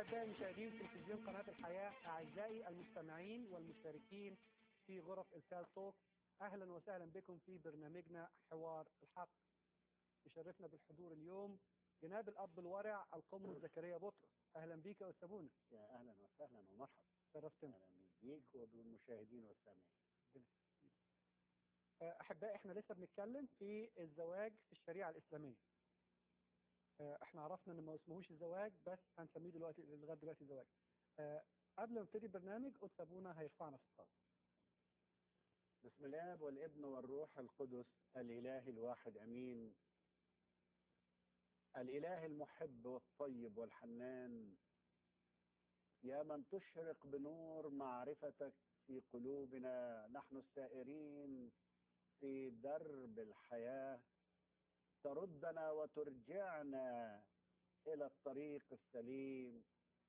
أحبائي مشاهدين تلفزيون قناة الحياة أعزائي المستمعين والمشتركين في غرف إرسال توك أهلا وسهلا بكم في برنامجنا حوار الحق يشرفنا بالحضور اليوم جناب الأب الورع القمص زكريا بطرس أهلا بيك يا أستاذ يا اهلا وسهلا ومرحبا شرفتنا اهلا بيك وبالمشاهدين والسامعين أحبائي إحنا لسه بنتكلم في الزواج في الشريعة الإسلامية آه، إحنا عرفنا إن ما اسمهوش الزواج بس هنسميه دلوقتي لغاية دلوقتي زواج آه، قبل ما نبتدي البرنامج قدس أبونا هيرفعنا في الصلاة بسم الاب والابن والروح القدس الاله الواحد امين الاله المحب والطيب والحنان يا من تشرق بنور معرفتك في قلوبنا نحن السائرين في درب الحياه تردنا وترجعنا الى الطريق السليم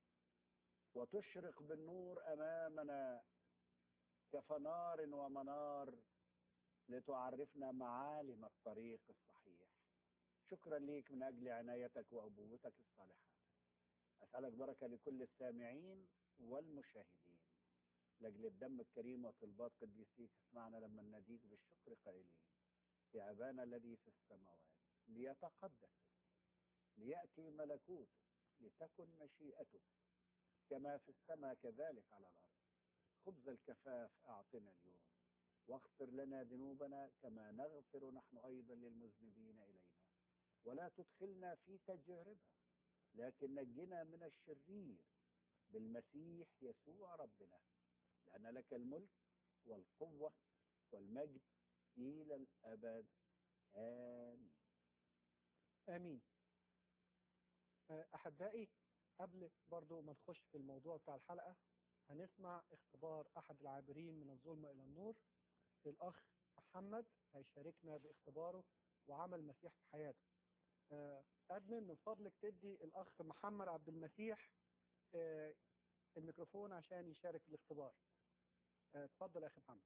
وتشرق بالنور امامنا كفنار ومنار لتعرفنا معالم الطريق الصحيح شكرا ليك من اجل عنايتك وابوتك الصالحه اسالك بركه لكل السامعين والمشاهدين لاجل الدم الكريم وطلبات قديسيك اسمعنا لما نناديك بالشكر قائلين يا ابانا الذي في السماوات ليتقدس لياتي ملكوتك لتكن مشيئتك كما في السماء كذلك على الارض خبز الكفاف أعطنا اليوم واغفر لنا ذنوبنا كما نغفر نحن أيضا للمذنبين إلينا ولا تدخلنا في تجربة لكن نجنا من الشرير بالمسيح يسوع ربنا لأن لك الملك والقوة والمجد إلى الأبد آمين آمين آه، أحبائي قبل برضو ما نخش في الموضوع بتاع الحلقة هنسمع اختبار أحد العابرين من الظلمة إلى النور الأخ محمد هيشاركنا باختباره وعمل مسيح في حياته آه، أدمن من فضلك تدي الأخ محمد عبد المسيح آه، الميكروفون عشان يشارك في الاختبار آه، اتفضل يا أخي محمد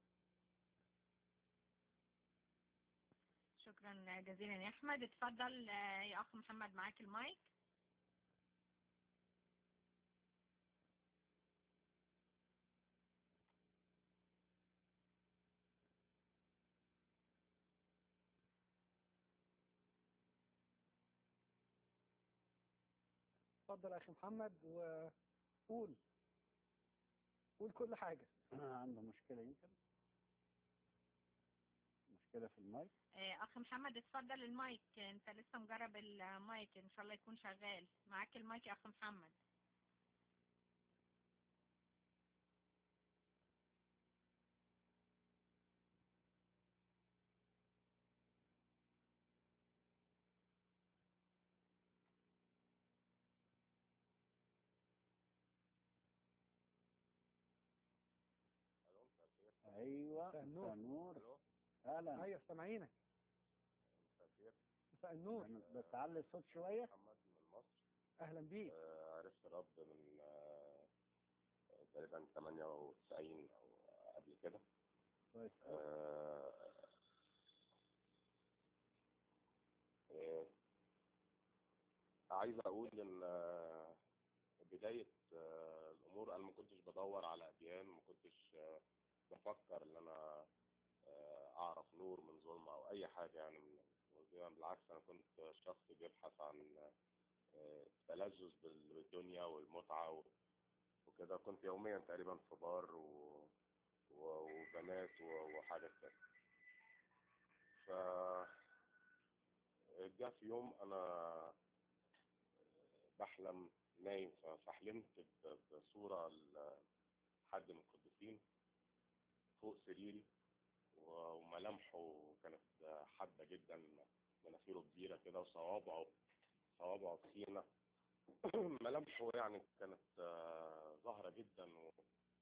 شكرا جزيلا يا احمد اتفضل آه، يا اخ محمد معاك المايك اتفضل يا أخي محمد وقول قول كل حاجة عنده مشكلة يمكن مشكلة في المايك آه، اخ محمد اتفضل المايك انت لسه مجرب المايك ان شاء الله يكون شغال معاك المايك يا اخ محمد ايوه مساء النور. مساء النور اهلا أيوة سامعينك مساء النور بس علي الصوت شوية محمد من مصر أهلا بيك آه، عرفت الرب من آه، تقريبا 98 او قبل كده كويس آه، آه، عايز اقول ان آه، بداية آه، الامور انا ما كنتش بدور على اديان ما كنتش آه، بفكر ان انا آه، اعرف نور من ظلمة او اي حاجة يعني من من- بالعكس انا كنت شخص بيبحث عن آه، التلذذ بال- بالدنيا والمتعة و- وكده كنت يوميا تقريبا في بار و... و- وبنات و- وحاجات كده ف جاء في يوم انا بحلم نايم ف- فحلمت ب- بصورة لحد من القديسين فوق سريري و- وملامحه كانت حادة جدا مناخيره كبيرة كده وصوابعه صوابعه تخينة ملامحه يعني كانت آه، ظاهرة جدا و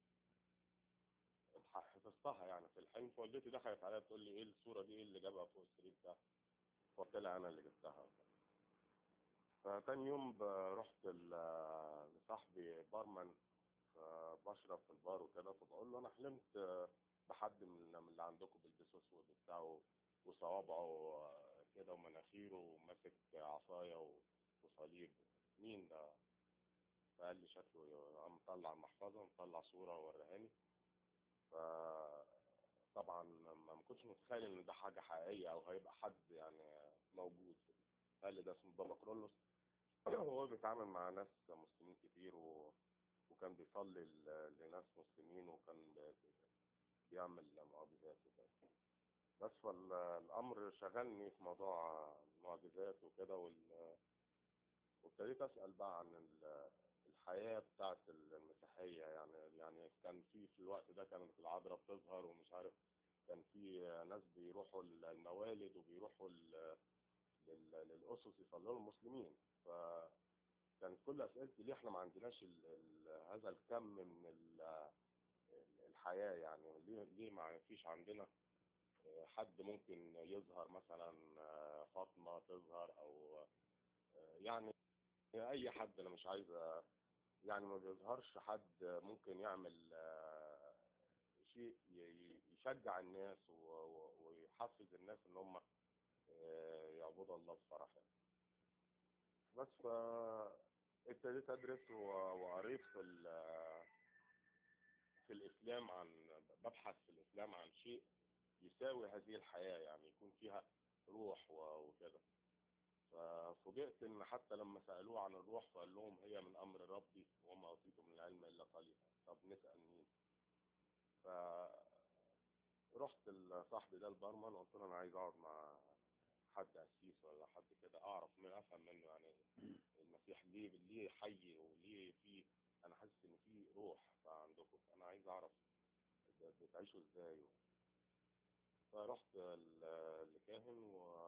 حفظتها يعني في الحلم فوالدتي دخلت عليا تقول لي ايه الصورة دي ايه اللي جابها فوق السرير ده فقلت لها انا اللي جبتها فتاني يوم ب- رحت ل- لصاحبي بارمان بشرب في البار وكده فبقول له انا حلمت آه، بحد من من اللي عندكم بيلبسوا اسود وبتاع وصوابعه آه، كده ومناخيره وماسك عصايه و- وصليب مين ده فقال لي شكله قام مطلع المحفظة مطلع صورة ووريهاني ف طبعا ما ما كنتش متخيل ان ده حاجة حقيقية او هيبقى حد يعني موجود قال لي ده اسمه بابا كرولوس وهو بيتعامل مع ناس مسلمين كتير و... وكان بيصلي ل- لناس مسلمين وكان بي- بيعمل معجزات وكده بس فالامر شغلني في موضوع المعجزات وكده وال... وابتديت اسال بقى عن ال- الحياه بتاعت المسيحيه يعني يعني كان في في الوقت ده كانت العذراء بتظهر ومش عارف كان في ناس بيروحوا الموالد وبيروحوا ال- لل- للاسس يصلوا المسلمين فكانت كل اسئلتي ليه احنا ما عندناش ال... ال... هذا الكم من ال... الحياه يعني ليه ليه ما فيش عندنا حد ممكن يظهر مثلا فاطمه تظهر او يعني اي حد انا مش عايز أ- يعني ما بيظهرش حد ممكن يعمل آه، شيء ي- يشجع الناس و- و- ويحفز الناس ان هم آه، يعبدوا الله بفرح يعني. بس ف ابتديت ادرس و- وقريت في ال- في الاسلام عن ببحث في الاسلام عن شيء يساوي هذه الحياه يعني يكون فيها روح و- وكده ففوجئت ان حتى لما سالوه عن الروح فقال لهم هي من امر ربي وما اوتيتم من العلم الا قليلا طب نسال مين فرحت لصاحبي ده البرمان قلت له انا عايز اقعد مع حد قسيس ولا حد كده اعرف من افهم منه يعني المسيح ليه ليه حي وليه في انا حاسس ان في روح عندكم انا عايز اعرف بتعيشوا ازاي فرحت ل- لكاهن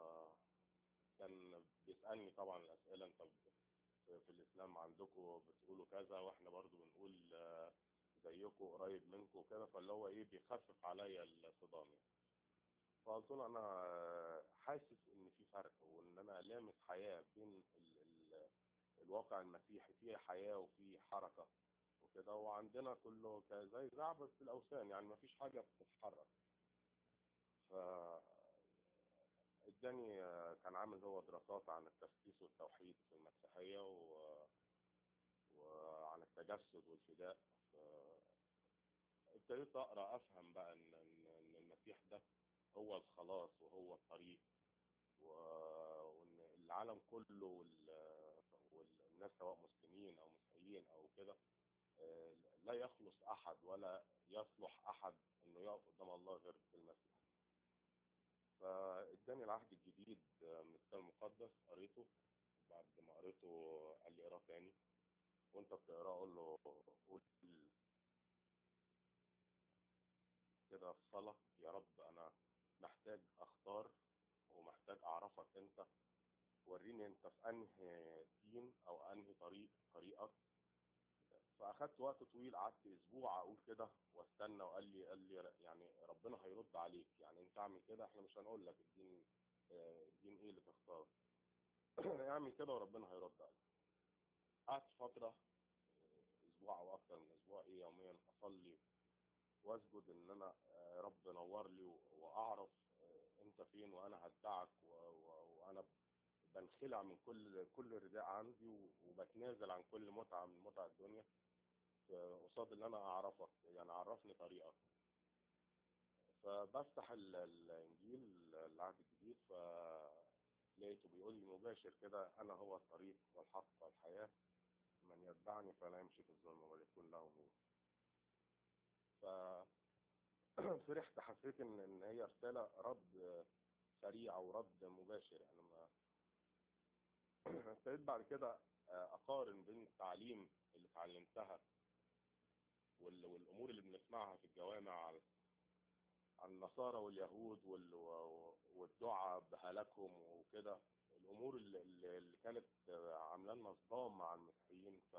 وكان بيسألني طبعا الأسئلة انت في في الإسلام عندكم بتقولوا كذا واحنا برضو بنقول آه، زيكم قريب منكم وكده فاللي هو ايه بيخفف عليا الصدام يعني. فقلت له انا آه، حاسس ان في فرق وان انا لامس حياة بين ال ال الواقع المسيحي فيه حياة وفيه حركة وكده وعندنا كله ك- زي زعبة الأوثان يعني ما فيش حاجة بتتحرك ف اداني آه، كان عامل هو دراسات عن التسقيس والتوحيد في المسيحية و... وعن التجسد والفداء ف- ابتديت اقرا افهم بقى ان ان إن المسيح ده هو الخلاص وهو الطريق و- وان العالم كله وال- والناس سواء مسلمين او مسيحيين او كده آه، لا يخلص احد ولا يصلح احد انه يقف قدام الله غير بالمسيح فاداني العهد الجديد آه، من الكتاب المقدس قريته بعد ما قريته قال لي اقراه تاني وانت بتقراه قول له قول كده في صلاة يا رب انا محتاج اختار ومحتاج اعرفك انت وريني انت في انهي دين او انهي طريق طريقك فاخدت وقت طويل قعدت اسبوع اقول كده واستنى وقال لي قال لي يعني ربنا هيرد عليك يعني انت اعمل كده احنا مش هنقول لك الدين آه، الدين ايه اللي تختار اعمل كده وربنا هيرد عليك قعدت فترة آه، اسبوع او اكتر من اسبوع ايه يوميا اصلي واسجد ان انا آه، رب نور لي و- واعرف آه، انت فين وانا هتبعك و- و- وانا بنخلع من كل كل رداء عندي و- وبتنازل عن كل متعة من متع الدنيا آه، قصاد ان انا اعرفك يعني عرفني طريقك فبفتح ال- الانجيل العهد الجديد فلقيته بيقول لي مباشر كده انا هو الطريق والحق والحياة من يتبعني فلا يمشي في الظلم بل يكون له نور ف فرحت حسيت ان ان هي رسالة رد سريع ورد مباشر يعني ما ابتديت بعد كده اقارن بين التعليم اللي اتعلمتها وال- والامور اللي بنسمعها في الجوامع عن عن النصارى واليهود وال- و- والدعاء بهلاكهم وكده الامور اللي, اللي اللي كانت عامله لنا صدام مع المسيحيين ف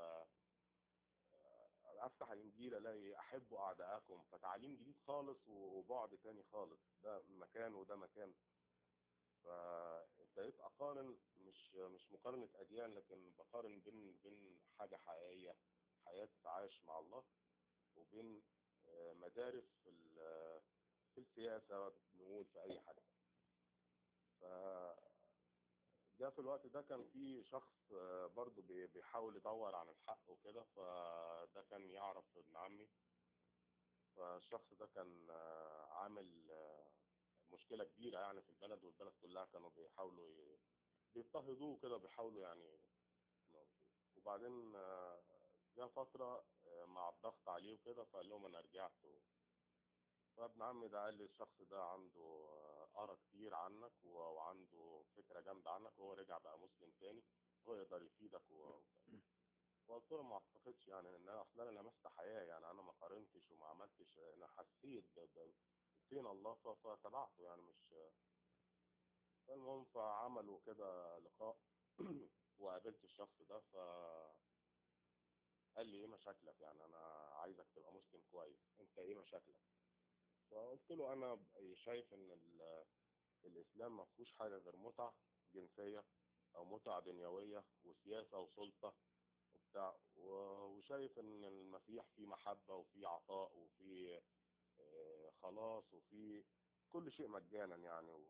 افتح الانجيل الاقي احبوا اعداءكم فتعليم جديد خالص وبعد تاني خالص ده مكان وده مكان فابتديت اقارن مش مش مقارنه اديان لكن بقارن بين بين حاجه حقيقيه حياه تعايش مع الله وبين آه، مدارس في ال- في السياسه نقول في اي حاجه ف جاء في الوقت ده كان في شخص آه، برضو بي- بيحاول يدور عن الحق وكده فده كان يعرف ابن عمي فالشخص ده كان آه، عامل آه، مشكلة كبيرة يعني في البلد والبلد كلها كانوا بيحاولوا ي- بيضطهدوه كده بيحاولوا يعني وبعدين آه، جاء فترة آه، مع الضغط عليه وكده فقال لهم أنا رجعت و- فابن عمي ده قال لي الشخص ده عنده آه، قرا كتير عنك و- وعنده فكرة جامدة عنك وهو رجع بقى مسلم تاني هو يقدر يفيدك و... وكده. وقلت له ما اعتقدش يعني ان انا اصلا انا لمست حياه يعني انا ما قارنتش وما عملتش انا حسيت ب- ب- فين الله ف- فتبعته يعني مش المهم فعملوا كده لقاء وقابلت الشخص ده ف قال لي ايه مشاكلك يعني انا عايزك تبقى مسلم كويس انت ايه مشاكلك فقلت له انا شايف ان ال- الاسلام ما فيهوش حاجه غير متع جنسيه او متع دنيويه وسياسه وسلطه وبتاع و- وشايف ان المسيح فيه محبه وفيه عطاء وفيه آه، خلاص وفيه كل شيء مجانا يعني و...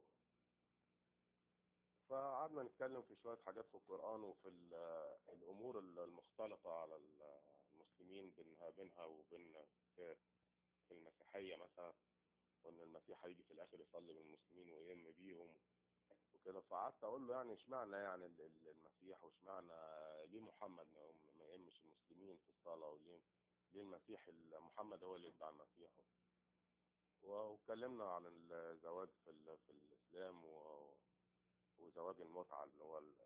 فقعدنا نتكلم في شوية حاجات في القرآن وفي ال- الأمور المختلطة على المسلمين بينها بينها وبين في في المسيحية مثلا وإن المسيح هيجي في الآخر يصلي بالمسلمين ويهم بيهم وكده فقعدت أقول له يعني اشمعنى يعني ال- ال- المسيح واشمعنى ليه محمد ما يهم- ما يهمش المسلمين في الصلاة وليه ليه المسيح ال- محمد هو اللي يتبع المسيح واتكلمنا عن الزواج في ال- في الإسلام و وزواج المتعة اللي هو ال-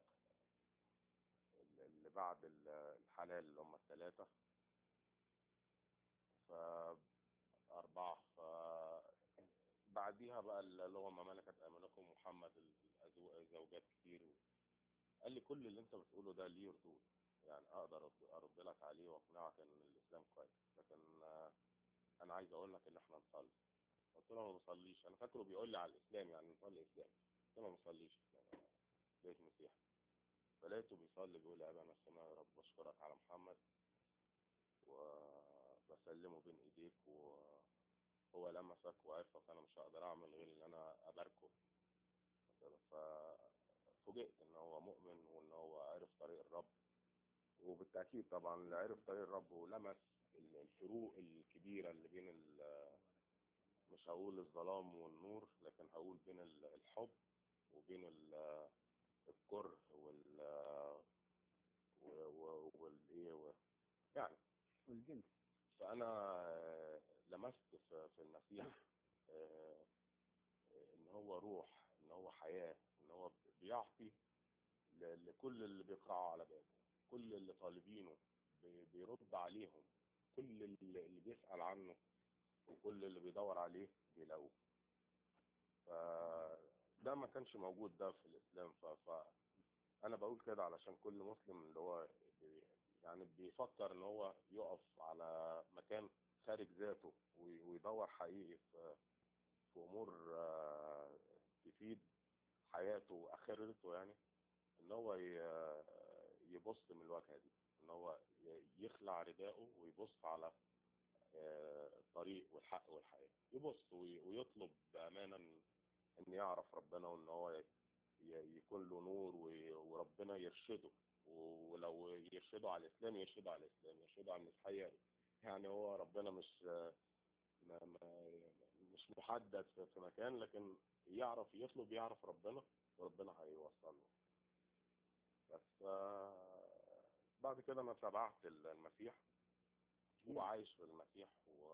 اللي بعد ال- الحلال اللي هم الثلاثة فأربعة ف بعديها بقى اللي هو ما ملكت أيمانكم محمد الأزو- زوجات كتير قال لي كل اللي انت بتقوله ده ليه ردود يعني اقدر أرد- ارد لك عليه واقنعك ان الاسلام كويس لكن آه، انا عايز اقول لك ان احنا نصلي قلت له ما بصليش انا فاكره بيقول لي على الاسلام يعني نصلي اسلام قلت له ما بصليش أنا بقيت مسيحي فلقيته بيصلي بيقول يا ابا انا السماء يا رب بشكرك على محمد وبسلمه بين ايديك وهو لمسك وعرفك انا مش هقدر اعمل غير ان انا اباركه ففوجئت ان هو مؤمن وان هو عرف طريق الرب وبالتاكيد طبعا اللي عرف طريق الرب ولمس الفروق الكبيره اللي بين ال- مش هقول الظلام والنور لكن هقول بين ال- الحب وبين ال- الكره وال و- و- والايه و- يعني والجنس فانا آه، لمست في في المسيح آه، آه، ان هو روح ان هو حياه ان هو بيعطي ل- لكل اللي بيقرعوا على بابه كل اللي طالبينه بي- بيرد عليهم كل اللي اللي بيسأل عنه وكل اللي بيدور عليه بيلاقوه فده ما كانش موجود ده في الإسلام ف... فأنا بقول كده علشان كل مسلم اللي هو بي... يعني بيفكر ان هو يقف على مكان خارج ذاته وي- ويدور حقيقي في, في امور آه، تفيد حياته واخرته يعني ان هو ي- يبص من الواجهه دي ان هو ي- يخلع رداءه ويبص على آه، الطريق والحق والحياه يبص وي- ويطلب بامانه ان إن يعرف ربنا وان هو ي- ي- يكون له نور وي- وربنا يرشده ولو يرشده على الاسلام يرشده على الاسلام يرشده على المسيحيه يعني هو ربنا مش ما ما مش محدد في في مكان لكن يعرف يطلب يعرف ربنا وربنا هيوصل له بس آه، بعد كده انا تبعت المسيح وعايش في المسيح و...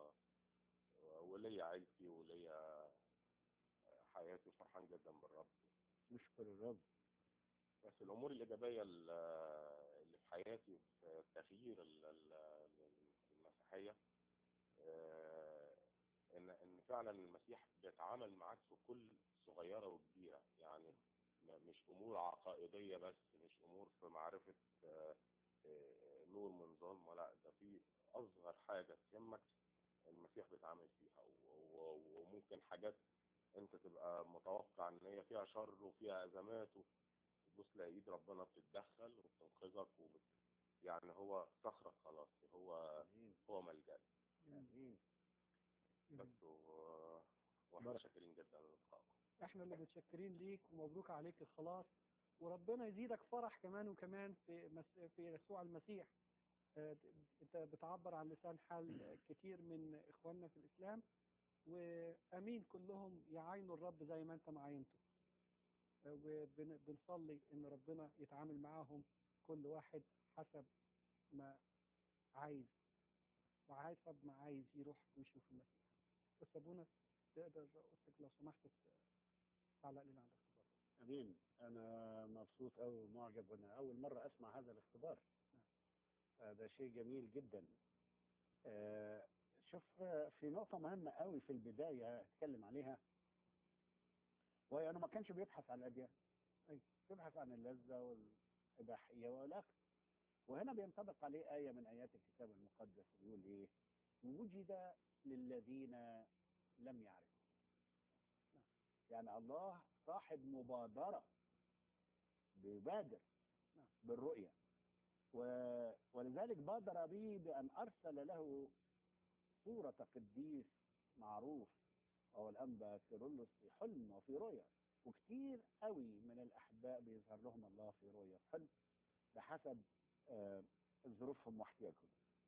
وليا عيلتي وليا حياتي فرحان جدا بالرب نشكر الرب بس الامور الايجابيه ال- اللي في حياتي في تغيير ال- ال- المسيحيه آه، ان ان فعلا المسيح بيتعامل معاك في كل صغيره وكبيره يعني م- مش امور عقائديه بس مش امور في معرفه آه، آه، نور من ظلمه لا ده في اصغر حاجه تهمك المسيح بيتعامل فيها و- و- وممكن حاجات انت تبقى متوقع ان هي فيها شر وفيها ازمات تبص تلاقي ايد ربنا بتتدخل وبتنقذك وبت... يعني هو صخرك خلاص هو امين هو ملجأ امين بس و... واحنا بارك. شاكرين جدا للقائكم احنا اللي متشكرين ليك ومبروك عليك الخلاص وربنا يزيدك فرح كمان وكمان في مس... في يسوع المسيح آه، انت بتعبر عن لسان حال كتير من اخواننا في الاسلام وامين كلهم يعاينوا الرب زي ما انت معاينته آه، وبنصلي ان ربنا يتعامل معاهم كل واحد حسب ما عايز وحسب ما عايز يروح ويشوف المسيح بس ابونا تقدر اختك لو سمحت تعلق لنا على الاختبار امين انا مبسوط قوي ومعجب وانا اول مره اسمع هذا الاختبار هذا شيء جميل جدا آه، شوف آه، في نقطه مهمه قوي في البدايه اتكلم عليها وهي انه ما كانش بيبحث عن الاديان أي. بيبحث عن اللذه والاباحيه والاخر وهنا بينطبق عليه ايه من ايات الكتاب المقدس بيقول ايه وجد للذين لم يعرفوا يعني الله صاحب مبادرة بيبادر بالرؤية و- ولذلك بادر به بأن أرسل له صورة قديس معروف وهو الأنبا كيرلس في حلم وفي رؤيا وكتير قوي من الأحباء بيظهر لهم الله في رؤيا في حلم بحسب آه، ظروفهم واحتياجهم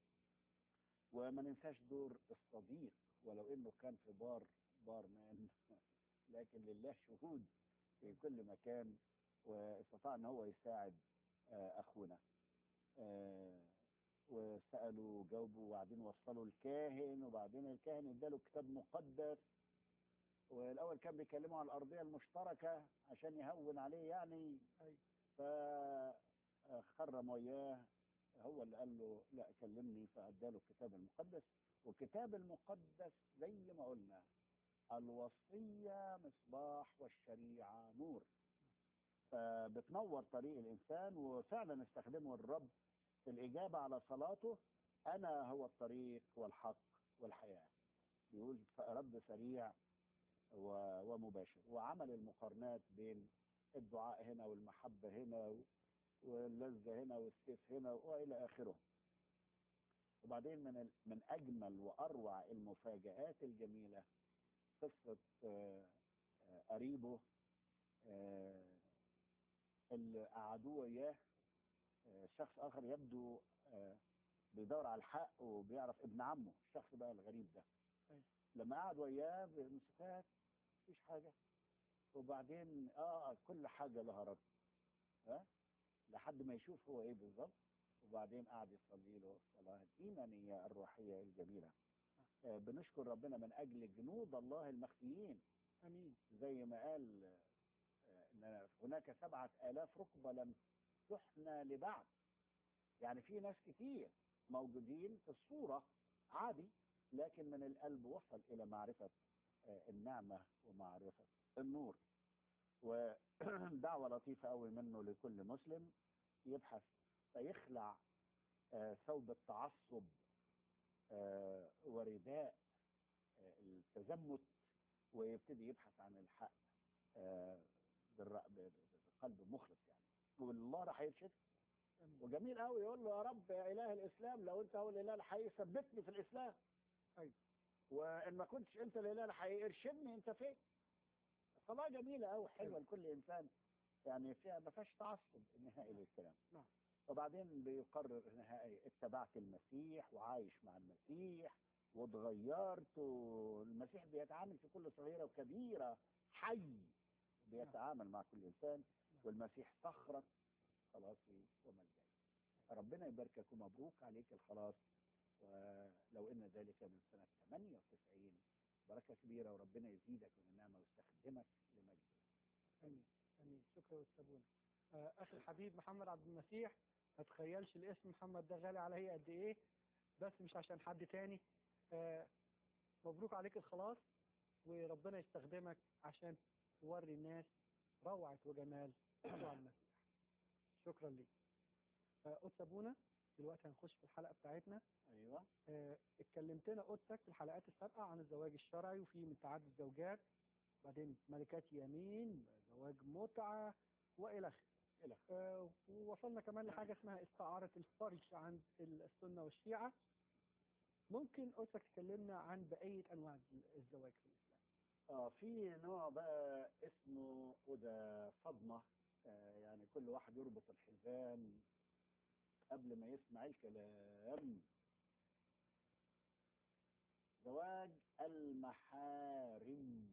وما ننساش دور الصديق ولو انه كان في بار بار مان لكن لله شهود في كل مكان واستطاع ان هو يساعد آه، اخونا آه، وسالوا وجاوبوا وبعدين وصلوا الكاهن وبعدين الكاهن اداله كتاب مقدس والاول كان بيكلمه عن الارضيه المشتركه عشان يهون عليه يعني أيوة. فخرم وياه هو اللي قال له لا كلمني فاداله الكتاب المقدس والكتاب المقدس زي ما قلنا الوصيه مصباح والشريعه نور فبتنور طريق الانسان وفعلا استخدمه الرب في الاجابه على صلاته انا هو الطريق والحق والحياه بيقول رد سريع و- ومباشر وعمل المقارنات بين الدعاء هنا والمحبه هنا واللذه هنا والسيف هنا والى اخره وبعدين من ال- من اجمل واروع المفاجات الجميله قصه آه، آه، قريبه آه، اللي قعدوه وياه آه، شخص اخر يبدو آه، بيدور على الحق وبيعرف ابن عمه الشخص بقى الغريب ده أيوة. لما قعد وياه بمسكات مفيش حاجه وبعدين اه كل حاجه لها رد ها لحد ما يشوف هو ايه بالظبط وبعدين قعد يصلي له الصلاه الايمانيه الروحيه الجميله آه بنشكر ربنا من اجل جنود الله المخفيين امين زي ما قال آه، ان هناك سبعة آلاف ركبة لم تحنى لبعض يعني في ناس كتير موجودين في الصورة عادي لكن من القلب وصل إلى معرفة آه، النعمة ومعرفة النور ودعوة لطيفة قوي منه لكل مسلم يبحث فيخلع آه، ثوب التعصب آه، ورداء آه، التزمت ويبتدي يبحث عن الحق آه، بالر- ب- ب- بقلب مخلص يعني والله راح يرشد امين وجميل قوي يقول له يا رب يا اله الاسلام لو انت هو الاله الحقيقي ثبتني في الاسلام أيوة. وان ما كنتش انت الاله الحقيقي ارشدني انت فين صلاه جميله قوي حلوه أيوة. لكل انسان يعني فيها ما فيهاش تعصب نهائي للكلام نعم. وبعدين بيقرر نهائي اتبعت المسيح وعايش مع المسيح واتغيرت والمسيح بيتعامل في كل صغيره وكبيره حي بيتعامل مع كل انسان والمسيح صخره خلاصي وملجأ ربنا يباركك ومبروك عليك الخلاص ولو ان ذلك من سنه 98 بركه كبيره وربنا يزيدك من النعمه ويستخدمك لمجده امين امين شكرا والسابونا آه، اخي الحبيب محمد عبد المسيح ما تخيلش الاسم محمد ده غالي عليا قد ايه بس مش عشان حد تاني آه، مبروك عليك الخلاص وربنا يستخدمك عشان توري الناس روعة وجمال يسوع المسيح شكرا ليك آه، قدس ابونا دلوقتي هنخش في الحلقة بتاعتنا ايوه آه، اتكلمتنا قدسك في الحلقات السابقة عن الزواج الشرعي وفي من تعدد الزوجات بعدين ملكات يمين زواج متعة وإلى آخره إلى آخره. آه، ووصلنا كمان لحاجة اسمها استعارة الفرج عند السنة والشيعة ممكن قدسك تكلمنا عن بقية أنواع الزواج في الإسلام اه في نوع بقى اسمه وده صدمة آه يعني كل واحد يربط الحزام قبل ما يسمع الكلام زواج المحارم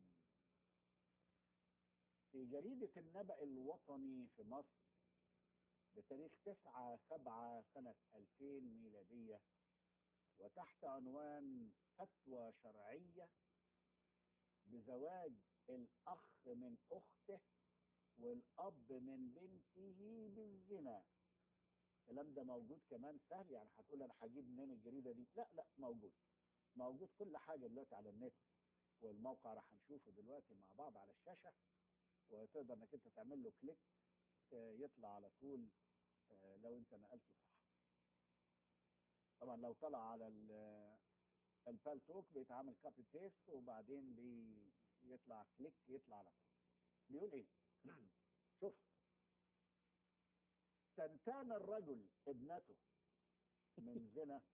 في جريدة النبأ الوطني في مصر بتاريخ 9 7 سنة 2000 ميلادية وتحت عنوان فتوى شرعية بزواج الأخ من أخته والأب من بنته بالزنا الكلام ده موجود كمان سهل يعني هتقول أنا هجيب منين الجريدة دي لا لا موجود موجود كل حاجة دلوقتي على النت والموقع راح نشوفه دلوقتي مع بعض على الشاشة وتقدر انك انت تعمل له كليك آه، يطلع على طول آه، لو انت نقلته صح طبعا لو طلع على ال- البال توك بيتعمل كابي بيست وبعدين بيطلع كليك يطلع على طول بيقول ايه شوف تنتان الرجل ابنته من زنا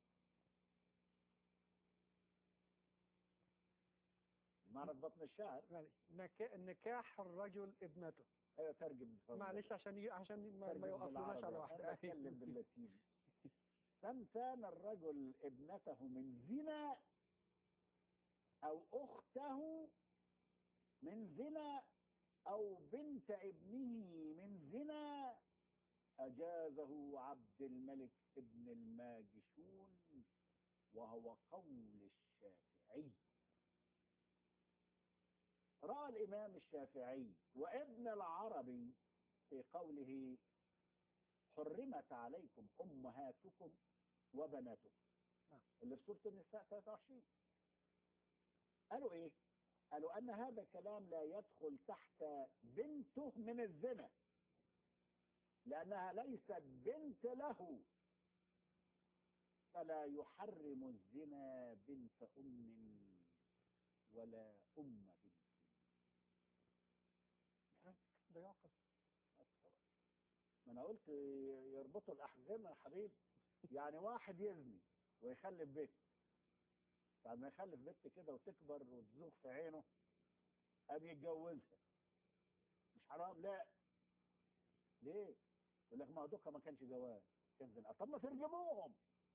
معرض بطن الشعر معلش. نكا- نكاح الرجل ابنته ايوه ترجم بفضل. معلش عشان ي... عشان ما, ما ترجم يوقفوناش على بالعربي. أنا واحده بتكلم باللاتيني تمتان الرجل ابنته من زنا او اخته من زنا او بنت ابنه من زنا اجازه عبد الملك ابن الماجشون وهو قول الشافعي راى الامام الشافعي وابن العربي في قوله حرمت عليكم امهاتكم وبناتكم نعم. اللي في سوره النساء 23 قالوا ايه قالوا ان هذا كلام لا يدخل تحت بنته من الزنا لانها ليست بنت له فلا يحرم الزنا بنت ام ولا ام بنت ده يعقل ما انا قلت يربطوا الاحزمه يا حبيبي يعني واحد يزني ويخلف بيت بعد ما يخلف بنت كده وتكبر وتزوغ في عينه قام يتجوزها مش حرام لا ليه؟ يقول لك ما هو دوكا ما كانش جواز كان زنا طب ما ترجموهم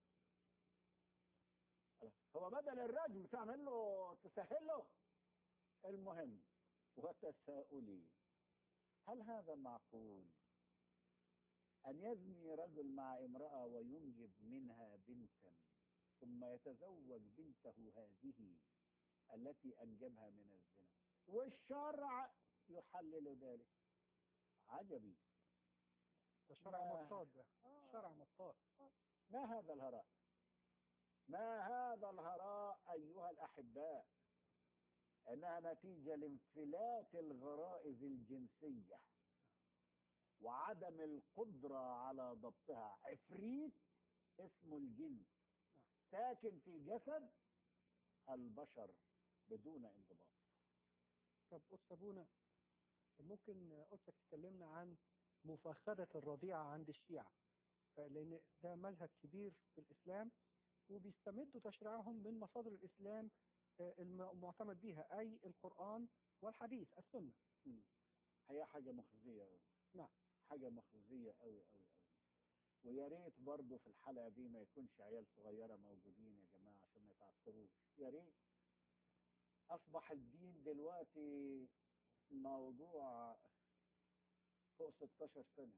هو بدل الرجم تعمل له تسهل له المهم وتساؤلي هل هذا معقول أن يزني رجل مع امرأة وينجب منها بنتا ثم يتزوج بنته هذه التي أنجبها من الزنا والشرع يحلل ذلك عجبي ده شرع ما- مطاط ده شرع مطاط ما هذا الهراء ما هذا الهراء أيها الأحباء أنها نتيجة لانفلات الغرائز الجنسية وعدم القدرة على ضبطها عفريت اسمه الجن ساكن في جسد البشر بدون انضباط طب أستاذ أبونا ممكن قلتك تكلمنا عن مفاخرة الرضيعة عند الشيعة لأن ده مذهب كبير في الإسلام وبيستمدوا تشريعهم من مصادر الإسلام آه، الم- المعتمد بها أي القرآن والحديث السنة هي حاجة مخزية أوي نعم. حاجة مخزية أوي أوي أوي ويا ريت برضه في الحلقة دي ما يكونش عيال صغيرة موجودين يا جماعة عشان ما يتعصبوش يا ريت أصبح الدين دلوقتي موضوع فوق 16 سنة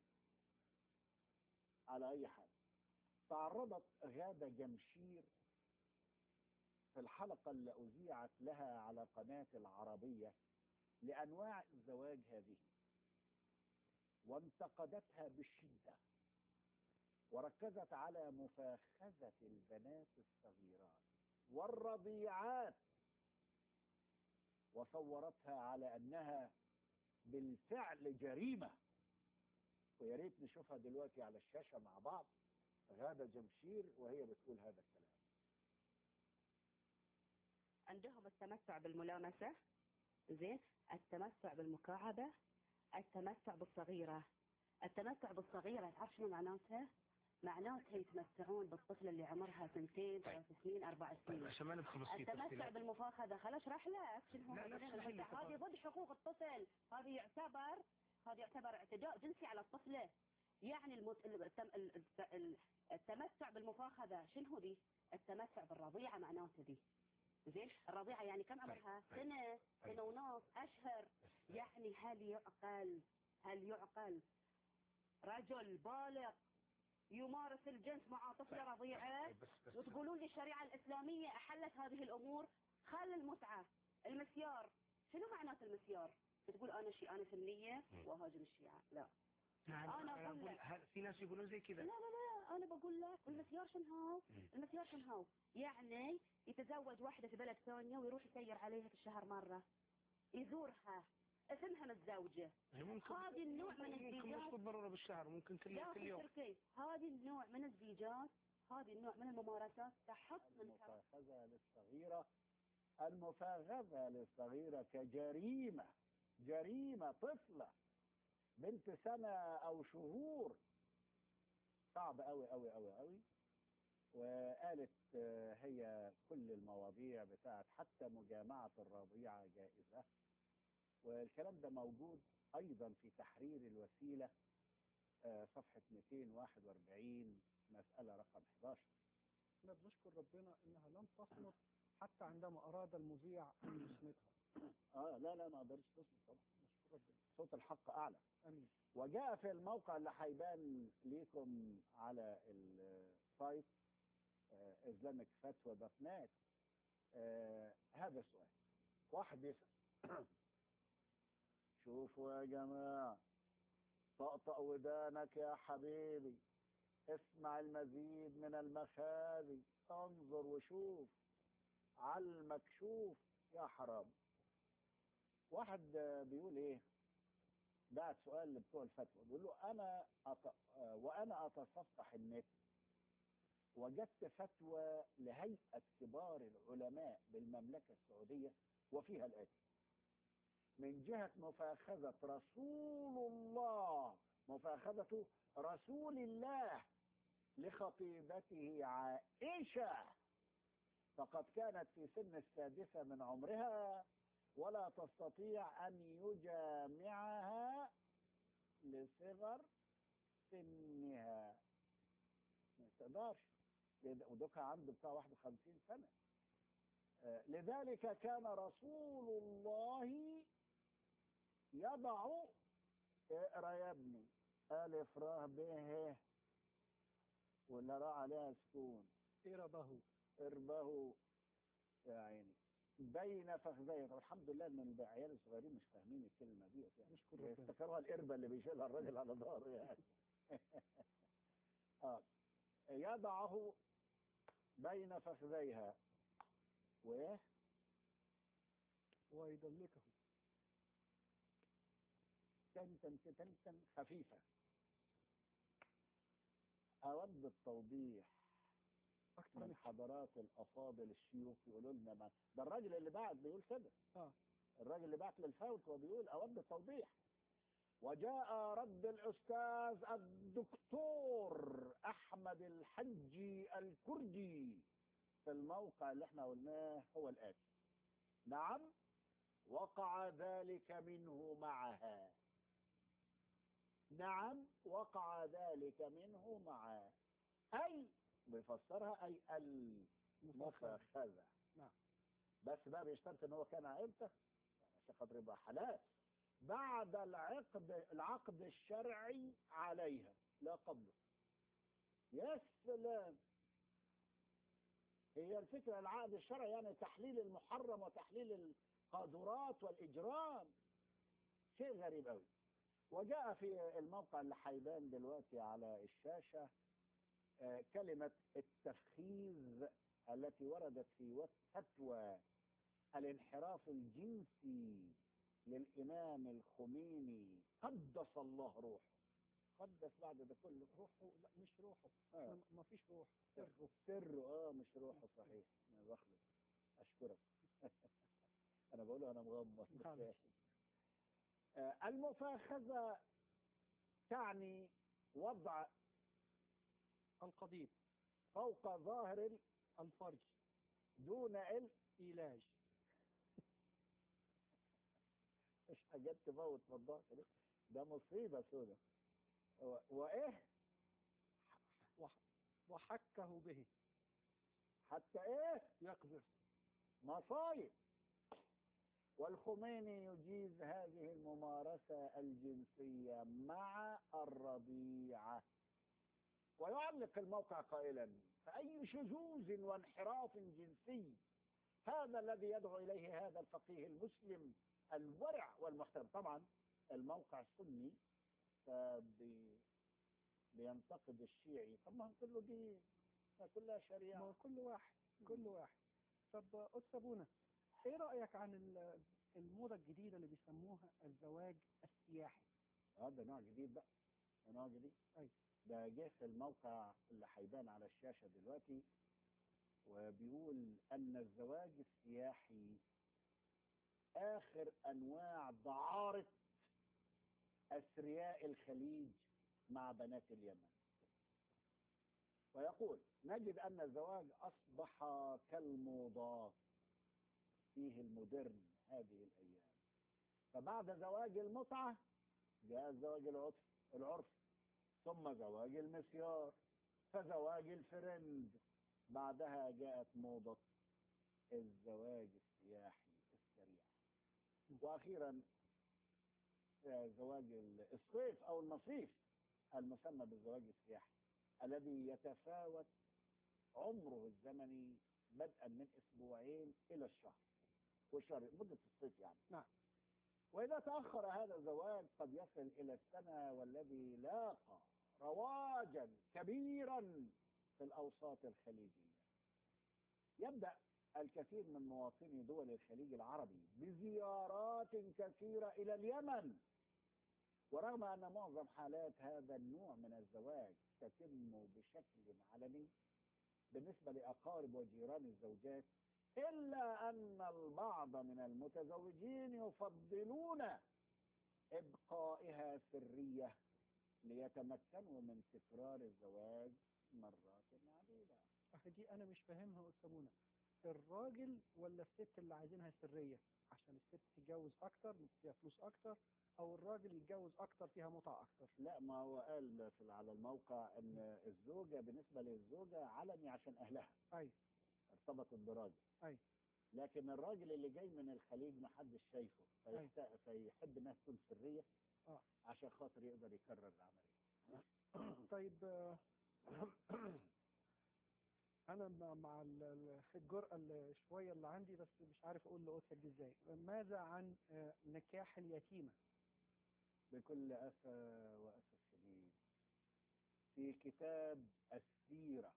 على أي حال تعرضت غادة جمشير في الحلقة اللي أذيعت لها على قناة العربية لأنواع الزواج هذه وانتقدتها بالشدة وركزت على مفاخذة البنات الصغيرات والرضيعات وصورتها على أنها بالفعل جريمة ويا ريت نشوفها دلوقتي على الشاشة مع بعض غادة جمشير وهي بتقول هذا الكلام عندهم التمتع بالملامسة زين التمتع بالمكعبة التمتع بالصغيرة التمتع بالصغيرة تعرف شنو معناتها معناتها يتمتعون بالطفلة اللي عمرها سنتين طيب. ثلاث سنين أربع طيب سنين عشان ما ندخل في التمتع تفصيلات بالمفاخذة خل اشرح لك شنو هو لا، لا، اشرحي لي هذه تفضل. ضد حقوق الطفل هذه يعتبر هذا يعتبر اعتداء جنسي على الطفلة يعني المت... التم... ال- الت- ال- التمتع بالمفاخذة شنو هو دي التمتع بالرضيعة معناته دي زين الرضيعة يعني كم عمرها طيب. سنة طيب. سنة ونص أشهر يعني هل يعقل هل يعقل رجل بالغ يمارس الجنس مع طفلة طيب. رضيعة طيب، بس بس وتقولون لي الشريعة الإسلامية أحلت هذه الأمور خل المتعة المسيار شنو معنات المسيار تقول أنا شي أنا سنية مم. وأهاجم الشيعة لا نعم أنا انا أقول اقول لك. هل- في ناس يقولون زي لا كذا لا لا أنا بقول لك المسيار شنو هو مم. المسيار شنو هو يعني يتزوج واحدة في بلد ثانية ويروح يسير عليها في الشهر مرة يزورها اسمها متزوجة هي ممكن هذه النوع من ممكن مش الزيجات بالضروره بالشهر ممكن كل لا كل في يوم تركي هذه النوع من الزيجات هذه النوع من الممارسات تحط من كرامة المفاخذة للصغيرة المفاخذة للصغيرة كجريمة جريمة طفلة بنت سنة أو شهور صعب أوي أوي أوي أوي وقالت آه، هي كل المواضيع بتاعت حتى مجامعة الرضيعة جائزة والكلام ده موجود أيضا في تحرير الوسيلة آه، صفحة 241 مسألة رقم 11 احنا بنشكر ربنا انها لم تصمت حتى عندما اراد المذيع ان يصمتها اه لا لا ما اقدرش تصمت طبعا نشكر ربنا صوت الحق اعلى امين وجاء في الموقع اللي هيبان ليكم على السايت اسلامك فتوى دوت نت هذا السؤال واحد يسأل شوفوا يا جماعة طقطق ودانك يا حبيبي اسمع المزيد من المخاذي انظر وشوف على المكشوف يا حرام واحد آه، بيقول ايه بعت سؤال لبتوع الفتوى بيقول له انا أط... آه، وانا اتصفح النت وجدت فتوى لهيئه كبار العلماء بالمملكه السعوديه وفيها الاتي من جهه مفاخذه رسول الله مفاخذه رسول الله لخطيبته عائشه فقد كانت في سن السادسه من عمرها ولا تستطيع أن يجامعها لصغر سنها ما تقدرش لد- ودوكا عنده بتاع 51 سنة آه، لذلك كان رسول الله يضع اقرا يا ابني ألف ر ب ه ولا راء عليها سكون اربه اربه يا عيني بين فخذيه طب الحمد لله ان العيال الصغيرين مش فاهمين الكلمه دي يعني نشكر ربنا افتكروها القربه اللي بيشيلها الراجل على ظهره يعني اه يضعه بين فخذيها و ويدلكه تن تن تن تن تن خفيفه اود التوضيح اكثر من من حضرات الافاضل الشيوخ يقولوا لنا ما ده الراجل اللي بعت بيقول كده اه الراجل اللي بعت للفوت وبيقول اود التوضيح وجاء رد الاستاذ الدكتور احمد الحجي الكردي في الموقع اللي احنا قلناه هو الاتي نعم وقع ذلك منه معها نعم وقع ذلك منه معها اي بيفسرها اي المفاخذه نعم. بس بقى بيشترط ان هو كان امتى عشان خاطر يبقى حلال بعد العقد العقد الشرعي عليها لا قبله يا سلام هي الفكرة العقد الشرعي يعني تحليل المحرم وتحليل القاذورات والإجرام شيء غريب قوي وجاء في الموقع اللي هيبان دلوقتي على الشاشة آه، كلمة التفخيذ التي وردت في فتوى الانحراف الجنسي للإمام الخميني قدس الله روحه قدس بعد ده كله روحه لا مش روحه آه. ما فيش روح سره سره اه مش روحه صحيح انا بخلص اشكرك انا بقوله انا مغمض معلش. آه، المفاخذة تعني وضع القضيب فوق ظاهر ال- الفرج دون ال إيلاج مش حاجات تموت في الظهر دي. ده مصيبة سودة و- وإيه وح- وحكه به حتى إيه يقذف مصايب والخميني يجيز هذه الممارسة الجنسية مع الرضيعة ويعلق الموقع قائلا فأي شذوذ وانحراف جنسي هذا الذي يدعو إليه هذا الفقيه المسلم الورع والمحترم طبعا الموقع سني فبي- بينتقد الشيعي طب ما هو كله دين ما كلها ما شريعة هو كل واحد كل واحد طب أستاذ بونا إيه رأيك عن ال- الموضة الجديدة اللي بيسموها الزواج السياحي اه ده نوع جديد بقى ده نوع جديد أيوة. ده جه في الموقع اللي هيبان على الشاشة دلوقتي وبيقول أن الزواج السياحي آخر أنواع دعارة أثرياء الخليج مع بنات اليمن ويقول نجد أن الزواج أصبح كالموضات فيه المودرن هذه الأيام فبعد زواج المتعة جاء الزواج العرف العرف ثم زواج المسيار فزواج الفرند بعدها جاءت موضة الزواج السياحي السريع وأخيرا آه، زواج ال- الصيف أو النصيف المسمى بالزواج السياحي الذي يتفاوت عمره الزمني بدءا من أسبوعين إلى الشهر والشهر مدة الصيف يعني نعم. وإذا تأخر هذا الزواج قد يصل إلى السنة والذي لاقى رواجا كبيرا في الأوساط الخليجية يبدأ الكثير من مواطني دول الخليج العربي بزيارات كثيرة إلى اليمن ورغم أن معظم حالات هذا النوع من الزواج تتم بشكل علني بالنسبة لأقارب وجيران الزوجات إلا أن البعض من المتزوجين يفضلون إبقائها سرية ليتمكنوا من تكرار الزواج مرات عديدة أخي دي أنا مش فاهمها يا أستاذ بونا الراجل ولا الست اللي عايزينها سرية عشان الست تتجوز أكتر فيها فلوس أكتر أو الراجل يتجوز أكتر فيها متعة أكتر لا ما هو قال في على الموقع ان الزوجة بالنسبة للزوجة علني عشان اهلها أيوة ارتبطت براجل أيوة. لكن الراجل اللي جاي من الخليج محدش شايفه فيست- فيحب انها تكون سرية آه. عشان خاطر يقدر يكرر العملية طيب آه، أنا مع- مع ال- ال- الجرأة اللي شوية اللي عندي بس مش عارف أقول لأختك دي إزاي ماذا عن آه، نكاح اليتيمة بكل أسى وأسى شديد في كتاب السيرة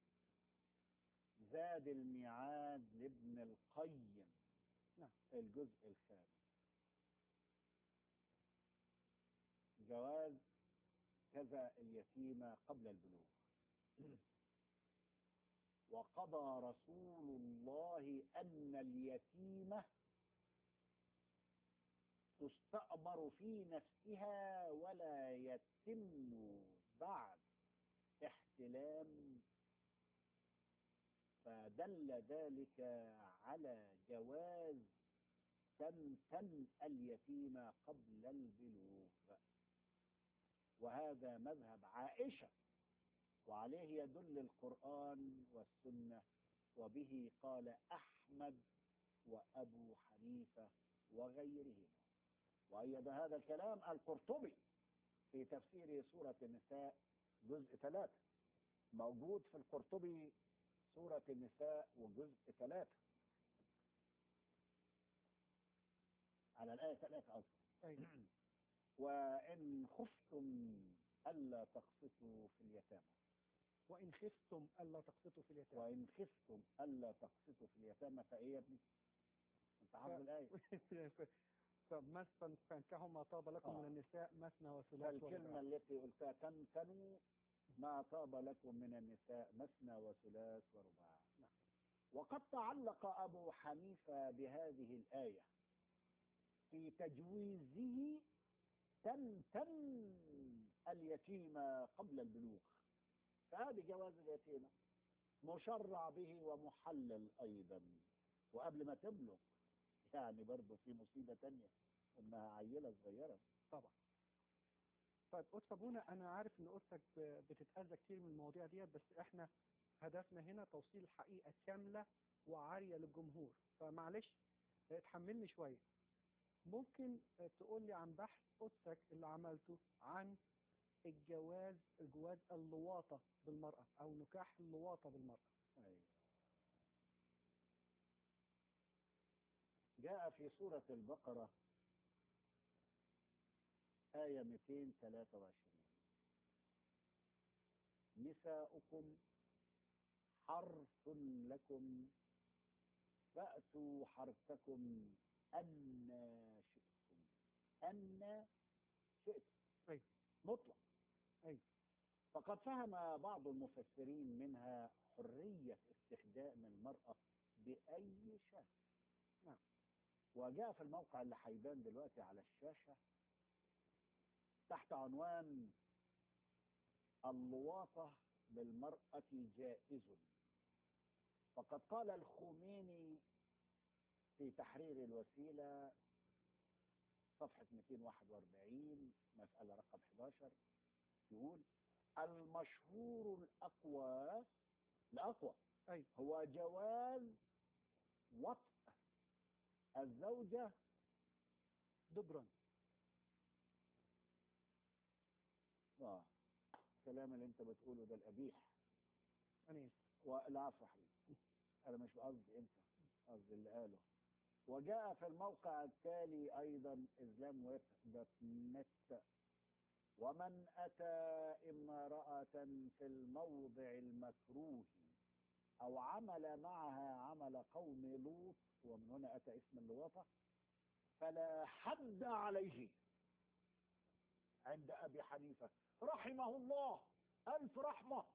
زاد الميعاد لابن القيم نعم. الجزء الخامس جواز كذا اليتيمة قبل البلوغ وقضى رسول الله أن اليتيمة تستأمر في نفسها ولا يتم بعد احتلام فدل ذلك على جواز تمتن اليتيمة قبل البلوغ وهذا مذهب عائشة وعليه يدل القرآن والسنة وبه قال أحمد وأبو حنيفة وغيرهما وأيد هذا الكلام القرطبي في تفسير سورة النساء جزء ثلاثة موجود في القرطبي سورة النساء وجزء ثلاثة على الآية ثلاثة أصلا أيوة وإن خفتم ألا تقسطوا في اليتامى وإن خفتم ألا تقسطوا في اليتامى وإن خفتم ألا تقسطوا في اليتامى فإيه يا ابني؟ أنت حافظ الآية فمثلا فانكحوا ما طاب لكم آه. من النساء مثنى وثلاث فالكلمة ورباع التي قلتها تمتنوا ما طاب لكم من النساء مثنى وثلاث ورباع نعم. وقد تعلق أبو حنيفة بهذه الآية في تجويزه تمتن اليتيمة قبل البلوغ فهذه جواز اليتيمة مشرع به ومحلل أيضا وقبل ما تبلغ يعني برضه في مصيبة تانية إنها عيلة صغيرة طبعا طيب قدس ابونا انا عارف ان قدسك ب- بتتاذى كتير من المواضيع ديت بس احنا هدفنا هنا توصيل الحقيقه كامله وعاريه للجمهور فمعلش اه، اتحملني شويه ممكن اه، تقول لي عن بحث قدسك اللي عملته عن الجواز جواز اللواطه بالمراه او نكاح اللواطه بالمراه أيوة. جاء في سورة البقرة آية 223 نساؤكم حرث لكم فأتوا حرثكم أن شئتم أن شئتم أيوة. مطلق أيوة. فقد فهم بعض المفسرين منها حرية استخدام المرأة بأي شكل نعم. وجاء في الموقع اللي هيبان دلوقتي على الشاشة تحت عنوان اللواطة بالمرأة جائز فقد قال الخميني في تحرير الوسيلة صفحة 241 مسألة رقم 11 يقول المشهور الأقوى الأقوى أيوة. هو جواز وطء الزوجة دبرا آه. الكلام اللي انت بتقوله ده القبيح انا اسف والعفو حبيبي انا مش قصدي انت قصدي اللي قاله وجاء في الموقع التالي ايضا اسلام دوت نت ومن اتى امراه في الموضع المكروه او عمل معها عمل قوم لوط ومن هنا اتى اسم اللواطه فلا حد عليه عند ابي حنيفه رحمه الله الف رحمه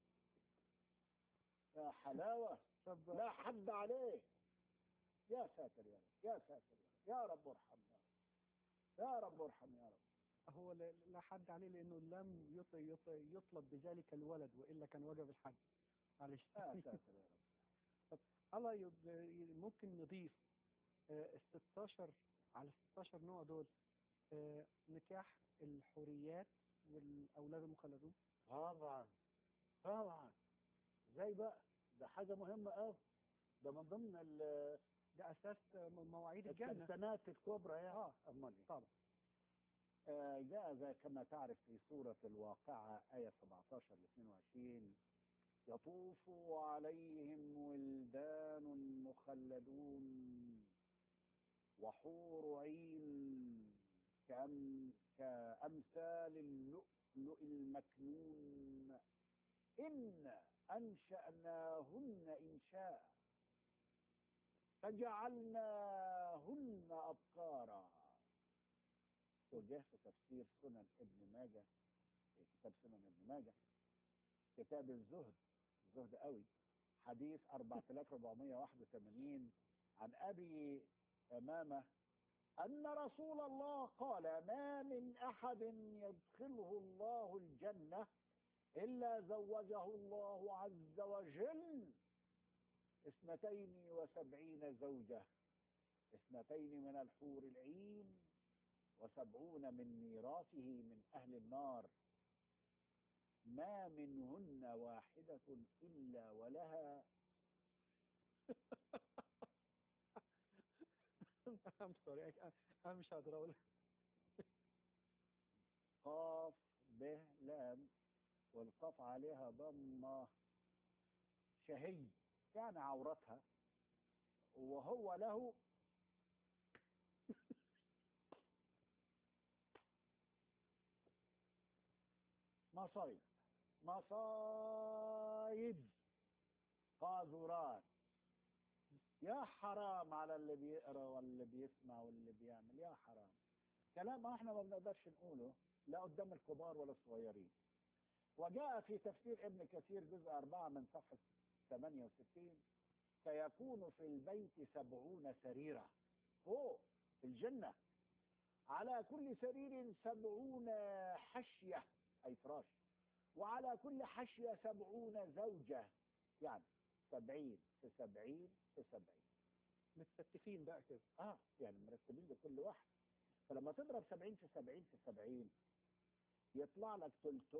يا حلاوه طب لا حد عليه يا ساتر يا رب يا ساتر يا رب يا رب ارحم يا رب يا رب ارحم يا رب هو لا لا حد عليه لانه لم يط- يط- يطلب بذلك الولد والا كان وجب الحد معلش يا ساتر يا رب الله يب- ممكن نضيف آه، ال 16 على ال 16 نوع دول آه، نكاح الحوريات والاولاد المخلدون طبعا طبعا زي بقى ده حاجه مهمه قوي ده من ضمن ال- ده اساس آه، مواعيد الجنه السنات الكبرى يعني اه امال إيه؟ طبعا آه، جاء ذا كما تعرف في سورة الواقعة آية 17 ل 22 يطوف عليهم ولدان مخلدون وحور عين كأم كأمثال اللؤلؤ المكنون إن أنشأناهن إنشاء فجعلناهن أبكارا وجاء في تفسير سنن ابن ماجه في كتاب سنن ابن ماجه كتاب الزهد الزهد قوي حديث 4481 عن ابي امامه ان رسول الله قال ما من احد يدخله الله الجنه الا زوجه الله عز وجل اثنتين وسبعين زوجه اثنتين من الحور العين وسبعون من ميراثه من أهل النار ما منهن واحدة إلا ولها I'm sorry I- انا مش هقدر اقول قاف ب لام والقاف عليها ضمة شهي يعني عورتها وهو له مصايب مصايب قاذورات يا حرام على اللي بيقرا واللي بيسمع واللي بيعمل يا حرام كلام احنا ما بنقدرش نقوله لا قدام الكبار ولا الصغيرين وجاء في تفسير ابن كثير جزء أربعة من صفحة 68 سيكون في البيت سبعون سريرة فوق في الجنة على كل سرير سبعون حشية أي فراش وعلى كل حشية سبعون زوجة يعني سبعين في سبعين في سبعين متستفين بقى كده اه يعني مرتبين لكل واحد فلما تضرب 70 في 70 في 70 يطلع لك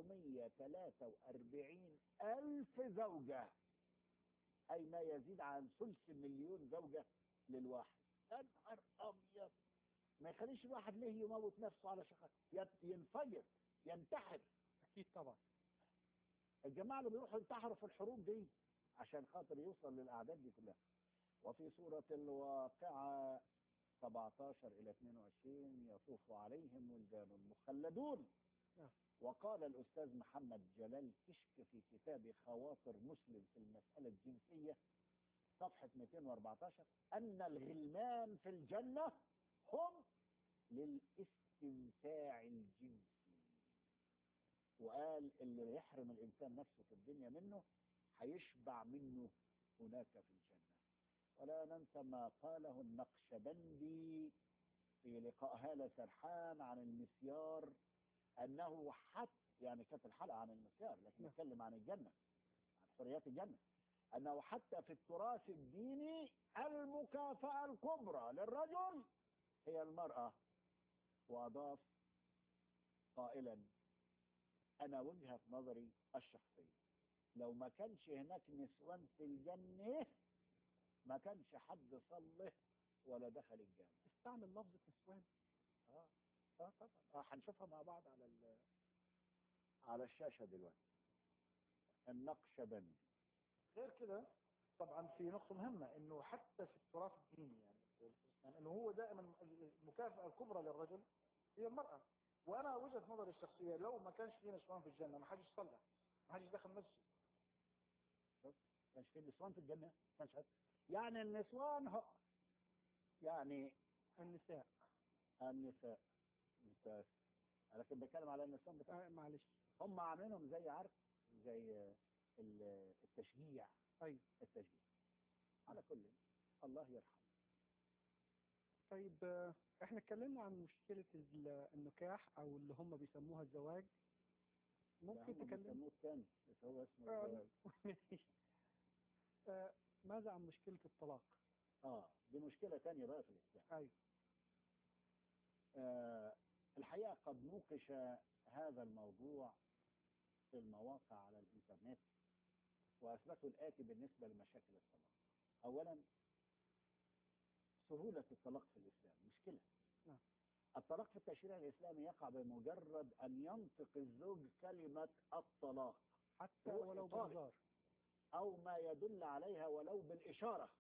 343 ألف زوجة أي ما يزيد عن ثلث مليون زوجة للواحد يا نهار أبيض ما يخليش الواحد ليه يموت نفسه على شخص ينفجر ينتحر اكيد طبعا الجماعة اللي بيروحوا ينتحروا في الحروب دي عشان خاطر يوصل للأعداد دي كلها وفي سورة الواقعة 17 إلى 22 يطوف عليهم ولدان مخلدون نعم. وقال الأستاذ محمد جلال كشك في كتاب خواطر مسلم في المسألة الجنسية صفحة 214 أن الغلمان في الجنة هم للاستمتاع الجنسي وقال اللي يحرم الإنسان نفسه في الدنيا منه هيشبع منه هناك في الجنة ولا ننسى ما قاله النقشبندي في لقاء هالة سرحان عن المسيار أنه حتى يعني كانت الحلقة عن المسيار لكن نعم. نتكلم عن الجنة عن حريات الجنة أنه حتى في التراث الديني المكافأة الكبرى للرجل هي المرأة وأضاف قائلا أنا وجهة نظري الشخصية لو ما كانش هناك نسوان في الجنة ما كانش حد صلى ولا دخل الجامع استعمل لفظة نسوان اه اه طبعا اه هنشوفها مع بعض على ال- على الشاشة دلوقتي النقشبندي غير كده طبعا في نقطة مهمة انه حتى في التراث الديني يعني في الإسلام، انه هو دائما المكافأة الكبرى للرجل هي المرأة وانا وجهة نظري الشخصية لو ما كانش في نسوان في الجنة ما حدش صلى ما حدش دخل مسجد كانش في نسوان في الجنة كانش حد يعني النسوان هو يعني النساء النساء ممتاز لكن بتكلم على النسوان بتاع آه معلش هم عاملينهم زي عارف زي ال- التشجيع ايوه التشجيع على كل الله يرحمه طيب آه، احنا اتكلمنا عن مشكلة ال- النكاح او اللي هم بيسموها الزواج ممكن ده هم تكلم بيسموه التاني بس هو اسمه آه. الزواج. آه، ماذا عن مشكلة الطلاق اه دي مشكلة تانية بقى في الإسلام ايوه آه الحقيقة قد نوقش هذا الموضوع في المواقع على الإنترنت وأثبتوا الآتي بالنسبة لمشاكل الطلاق أولا سهولة الطلاق في الإسلام مشكلة نعم. الطلاق في التشريع الإسلامي يقع بمجرد أن ينطق الزوج كلمة الطلاق حتى هو ولو طارئ. بهزار أو ما يدل عليها ولو بالإشارة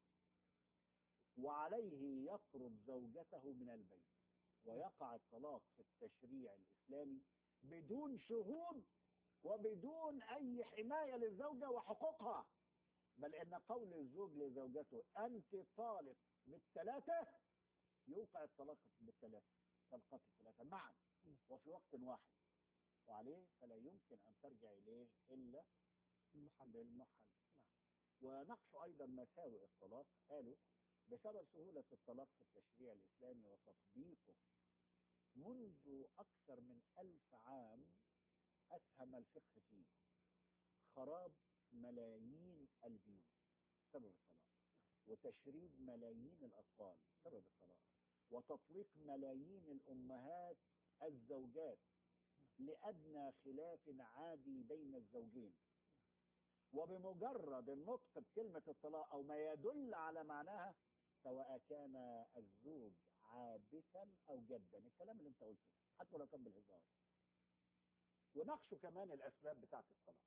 وعليه يطرد زوجته من البيت ويقع الطلاق في التشريع الإسلامي بدون شهود وبدون أي حماية للزوجة وحقوقها بل إن قول الزوج لزوجته أنت طالق بالثلاثة يوقع الطلاق بالثلاثة طلقات الثلاثة معا وفي وقت واحد وعليه فلا يمكن أن ترجع إليه إلا المحل بالمحل نعم. ونقشوا أيضا مساوئ الطلاق قالوا بسبب سهولة الطلاق في التشريع الإسلامي وتطبيقه منذ أكثر من ألف عام أسهم الفقه فيه خراب ملايين البيوت سبب الطلاق وتشريد ملايين الأطفال سبب الطلاق وتطليق ملايين الأمهات الزوجات لأدنى خلاف عادي بين الزوجين وبمجرد النطق بكلمة الطلاق أو ما يدل على معناها سواء كان الزوج عابثا أو جدا الكلام اللي أنت قلته حتى لو كان بالهزار ونقشوا كمان الأسباب بتاعة الطلاق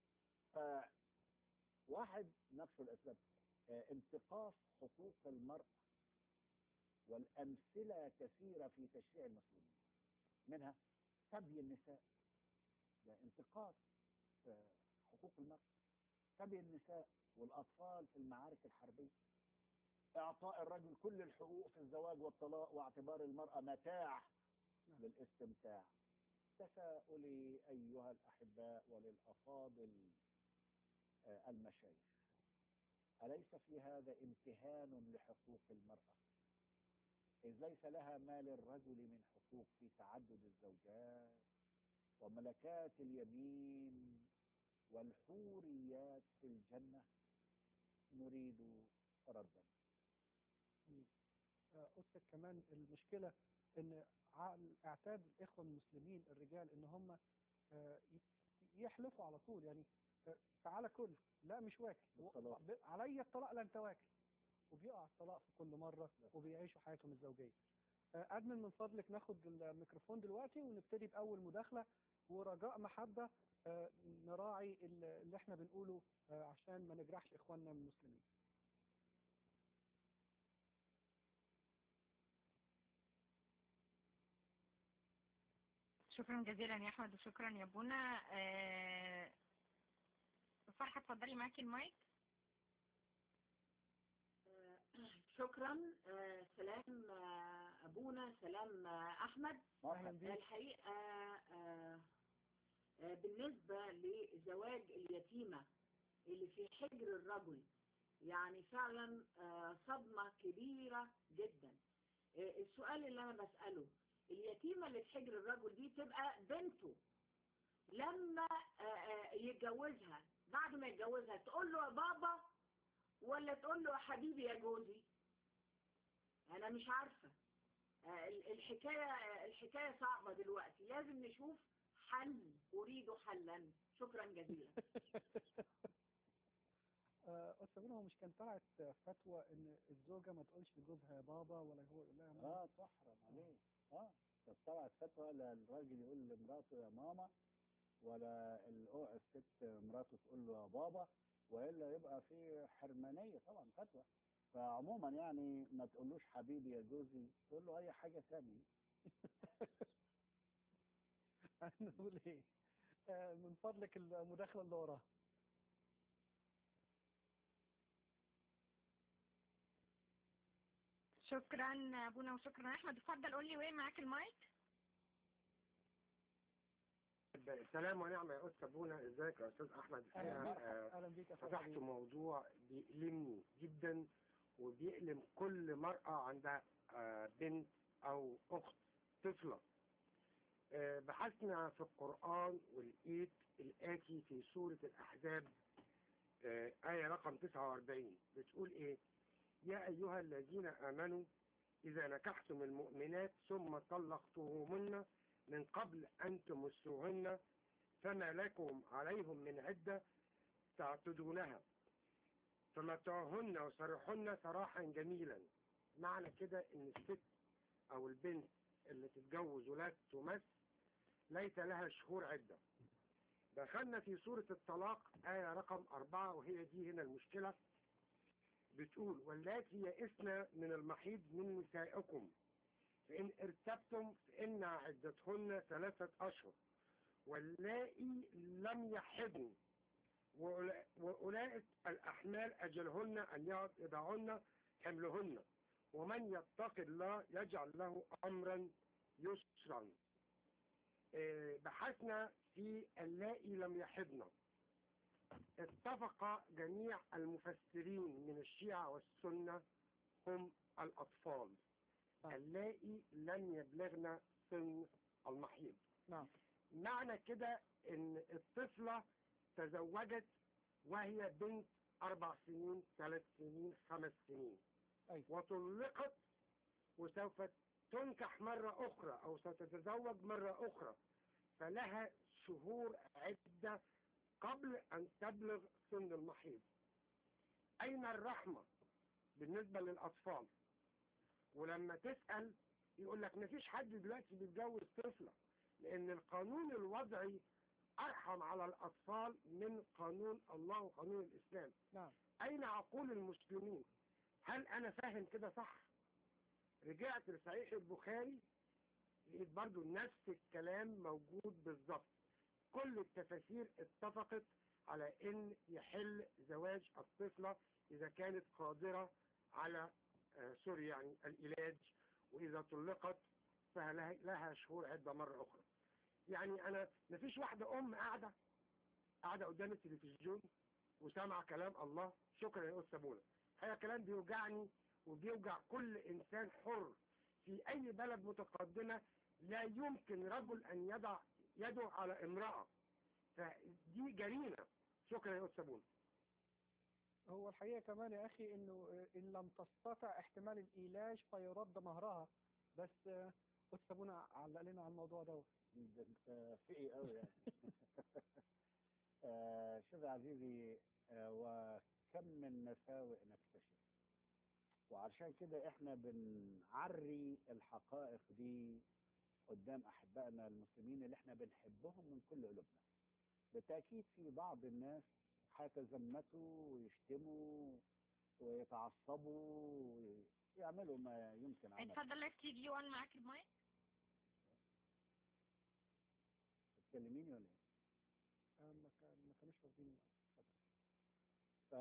فواحد نقشوا الأسباب آه، انتقاص حقوق المرأة والأمثلة كثيرة في تشريع المسلمين منها سبي النساء ده انتقاص آه، حقوق المرأة سبي النساء والأطفال في المعارك الحربية إعطاء الرجل كل الحقوق في الزواج والطلاق واعتبار المرأة متاع للاستمتاع تساؤلي أيها الأحباء وللأفاضل آه، المشايخ أليس في هذا امتهان لحقوق المرأة إذ ليس لها ما للرجل من حقوق في تعدد الزوجات وملكات اليمين والحوريات في الجنة نريد ردا آه، أستاذ كمان المشكلة إن ع- اعتاد الإخوة المسلمين الرجال إن هم آه، ي- يحلفوا على طول يعني آه، تعالى كل لا مش واكل بالطلاق. ب- عليا الطلاق لا أنت واكل وبيقع الطلاق في كل مرة وبيعيشوا حياتهم الزوجية آه، أدمن من فضلك ناخد الميكروفون دلوقتي ونبتدي بأول مداخلة ورجاء محبة آه، نراعي ال- اللي احنا بنقوله آه، عشان ما نجرحش إخواننا المسلمين شكرا جزيلا يا احمد وشكرا يا بونا آه، فرحة اتفضلي معاكي المايك شكرا آه، سلام آه، أبونا سلام آه، أحمد أهلا بيك الحقيقة آه، آه، بالنسبة لزواج اليتيمة اللي في حجر الرجل يعني فعلا آه، صدمة كبيرة جدا آه، السؤال اللي أنا بسأله اليتيمة اللي في حجر الرجل دي تبقى بنته لما آه، آه، يتجوزها بعد ما يتجوزها تقول له يا بابا ولا تقول له يا حبيبي يا جوزي انا مش عارفة آه، ال- الحكاية آه، الحكاية صعبة دلوقتي لازم نشوف حل اريد حلا شكرا جزيلا آه، أستاذ بونا هو مش كان طلعت فتوى إن الزوجة ما تقولش لجوزها يا بابا ولا هو يقول لها يا ماما اه تحرم عليه اه طب طلعت فتوى لا الراجل يقول لمراته يا ماما ولا الأو- الست مراته تقول له يا بابا والا يبقى في حرمانيه طبعا فتوى فعموما يعني ما تقولوش حبيبي يا جوزي تقول له اي حاجه ثانيه نقول إيه آه، من فضلك المداخلة اللي وراها شكرا يا ابونا وشكرا يا احمد اتفضل قول لي وين معاك المايك سلام ونعمة يا أستاذ بونا ازيك يا أستاذ أحمد أهلا الحقيقة بيك آه، أهلا بيك يا أستاذ فتحت حبيبي. موضوع بيألمني جدا وبيألم كل مرأة عندها آه، بنت أو أخت طفلة آه، بحثنا في القرآن ولقيت الآتي في سورة الأحزاب آه، آية رقم 49 بتقول إيه يا أيها الذين آمنوا إذا نكحتم المؤمنات ثم طلقتموهن من قبل أن تمسوهن فما لكم عليهم من عدة تعتدونها فمتعهن وسرحن سراحا جميلا معنى كده ان الست او البنت اللي تتجوز ولا تمس ليس لها شهور عدة دخلنا في سورة الطلاق آية رقم أربعة وهي دي هنا المشكلة بتقول واللاتي يئسن من المحيض من نسائكم فإن ارتبتم فإن عدتهن ثلاثة أشهر واللائي لم يحضن وأولا- وأولئك الأحمال أجلهن أن يضعن حملهن ومن يتق الله يجعل له أمرا يسرا آه، بحثنا في اللائي لم يحضن اتفق جميع المفسرين من الشيعة والسنة هم الأطفال نعم. اللائي لم يبلغن سن المحيض نعم معنى كده ان الطفلة تزوجت وهي بنت اربع سنين ثلاث سنين خمس سنين أيوة. وطلقت وسوف تنكح مرة اخرى او ستتزوج مرة اخرى فلها شهور عدة قبل ان تبلغ سن المحيض اين الرحمة بالنسبة للاطفال ولما تسأل يقول لك مفيش حد دلوقتي بيتجوز طفلة لأن القانون الوضعي أرحم على الأطفال من قانون الله وقانون الإسلام نعم أين عقول المسلمين هل أنا فاهم كده صح رجعت لصحيح البخاري لقيت برضو نفس الكلام موجود بالظبط كل التفاسير اتفقت على ان يحل زواج الطفلة اذا كانت قادرة على آه، سوري يعني العلاج واذا طلقت فلها لها شهور عدة مرة اخرى يعني انا مفيش واحدة ام قاعدة قاعدة قدام التلفزيون وسامعة كلام الله شكرا يا أستاذ بولا هذا كلام بيوجعني وبيوجع كل إنسان حر في أي بلد متقدمة لا يمكن رجل أن يضع يده على امرأة فدي جريمة شكرا يا أستاذ بونا هو الحقيقة كمان يا أخي إنه آه، إن لم تستطع احتمال الإيلاج فيرد مهرها بس آه، أستاذ أبونا علق لنا على الموضوع دوت ده انت فقي قوي يعني آه، شوف يا عزيزي آه، وكم من مساوئ نكتشف وعشان كده احنا بنعري الحقائق دي قدام احبائنا المسلمين اللي احنا بنحبهم من كل قلوبنا بالتاكيد في بعض الناس هيتزمتوا ويشتموا ويتعصبوا ويعملوا ما يمكن عمله اتفضل يا ستيف يوان معاك المايك تكلميني ولا ايه؟ آه، ما كان- ما كانوش واخدين ف...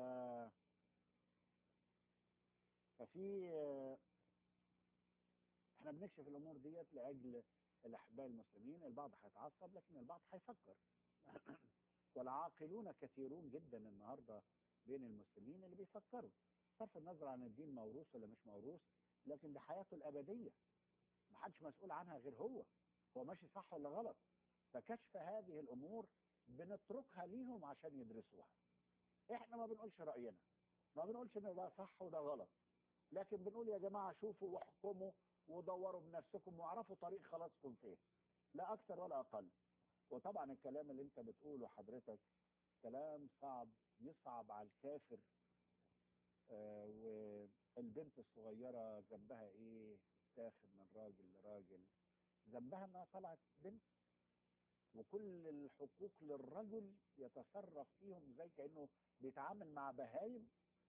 ففي آه، احنا بنكشف الامور ديت لاجل الاحباء المسلمين البعض هيتعصب لكن البعض هيفكر والعاقلون كثيرون جدا النهارده بين المسلمين اللي بيفكروا صرف النظر عن الدين موروث ولا مش موروث لكن دي حياته الابديه محدش مسؤول عنها غير هو هو ماشي صح ولا غلط فكشف هذه الامور بنتركها ليهم عشان يدرسوها احنا ما بنقولش راينا ما بنقولش ان ده صح وده غلط لكن بنقول يا جماعه شوفوا واحكموا ودوروا بنفسكم واعرفوا طريق خلاصكم فين لا اكثر ولا اقل وطبعا الكلام اللي انت بتقوله حضرتك كلام صعب يصعب على الكافر آه والبنت الصغيره ذنبها ايه تاخد من راجل لراجل ذنبها انها طلعت بنت وكل الحقوق للرجل يتصرف فيهم زي كانه بيتعامل مع بهايم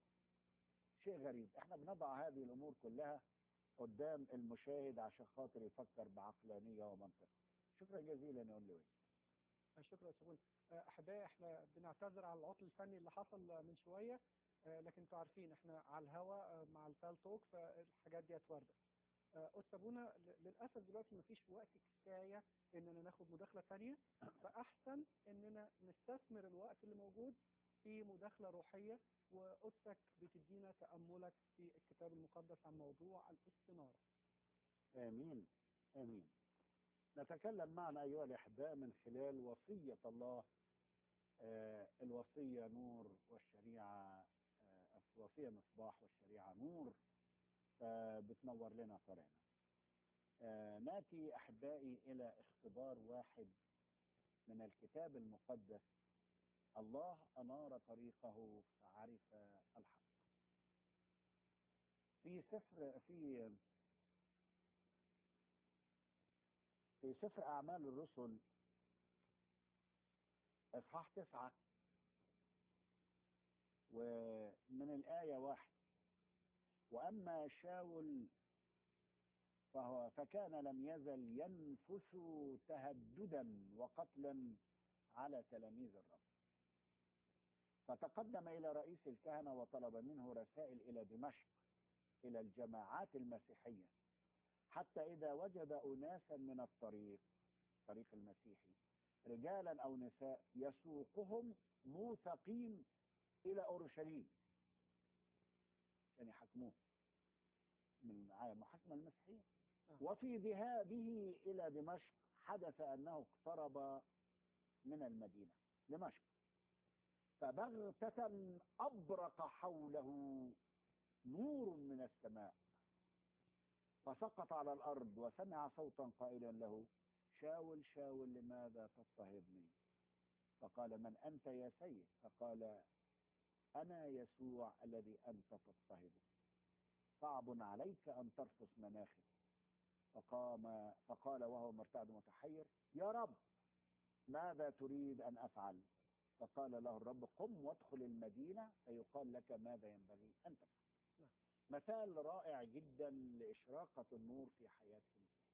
شيء غريب احنا بنضع هذه الامور كلها قدام المشاهد عشان خاطر يفكر بعقلانيه ومنطق شكرا جزيلا يا لوي آه، شكرا يا سبون آه، احبائي احنا بنعتذر على العطل الفني اللي حصل آه، من شويه آه، لكن انتوا عارفين احنا على الهوا آه، مع التال توك فالحاجات دي وارده آه، استاذ ابونا ل- للاسف دلوقتي مفيش وقت كفايه اننا ناخد مداخله ثانيه فاحسن اننا نستثمر الوقت اللي موجود في مداخله روحيه وقدسك بتدينا تاملك في الكتاب المقدس عن موضوع الاستناره امين امين نتكلم معنا ايها الاحباء من خلال وصيه الله آه الوصيه نور والشريعه آه الوصيه مصباح والشريعه نور فبتنور لنا طريقنا آه ناتي احبائي الى اختبار واحد من الكتاب المقدس الله انار طريقه فعرف الحق في سفر في في سفر أعمال الرسل إصحاح تسعة ومن الآية واحد وأما شاول فهو فكان لم يزل ينفس تهددا وقتلا على تلاميذ الرب فتقدم إلى رئيس الكهنة وطلب منه رسائل إلى دمشق إلى الجماعات المسيحية حتى إذا وجد أناسا من الطريق طريق المسيحي رجالا أو نساء يسوقهم موثقين إلى أورشليم يعني يحكموه من محاكمة المسيحية آه. وفي ذهابه إلى دمشق حدث أنه اقترب من المدينة دمشق فبغتة أبرق حوله نور من السماء فسقط على الأرض وسمع صوتا قائلا له شاول شاول لماذا تضطهدني فقال من أنت يا سيد فقال أنا يسوع الذي أنت تضطهده صعب عليك أن ترفس مناخك فقام فقال وهو مرتعد متحير يا رب ماذا تريد أن أفعل فقال له الرب قم وادخل المدينة فيقال لك ماذا ينبغي أن تفعل مثال رائع جدا لإشراقة النور في حياة الإنسان